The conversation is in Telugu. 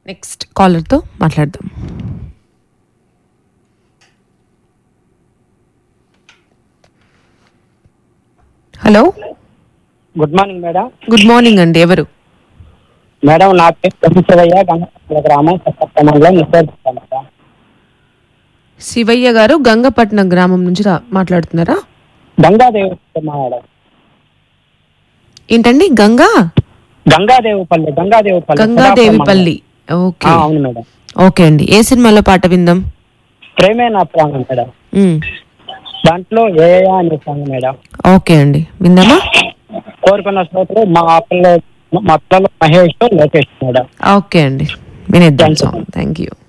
నెక్స్ట్ కాలర్తో మాట్లాడదాం hello good morning madam good morning అండి ఎవరు మేడం నా పేరు ప్రొఫెసరయ్య గంగపట్ల గ్రామం కొత్త మండలం నిషేధిస్తాను మేడం శివయ్య గారు గంగపట్నం గ్రామం నుంచి రా- మాట్లాడుతున్నారా గంగాదేవి మేడం ఏంటండి గంగా గంగాదేవిపల్లి గంగాదేవిపల్లి గంగాదేవిపల్లి ఓకే ఆ, అవును మేడం ఓకే అండి ఏ సినిమాలో పాట విందాం ప్రేమే నా ప్రాణం మేడం మ్మ్. దాంట్లో ఏ అనే సాంగ్ మేడం ఓకే అండి విందామా కోరుకున్న శ్రోతలు మా పిల్ల మా పిల్లలు మహేష్ లోకేష్ మేడం ఓకే అండి వినేద్దాం Thank you. Song thank you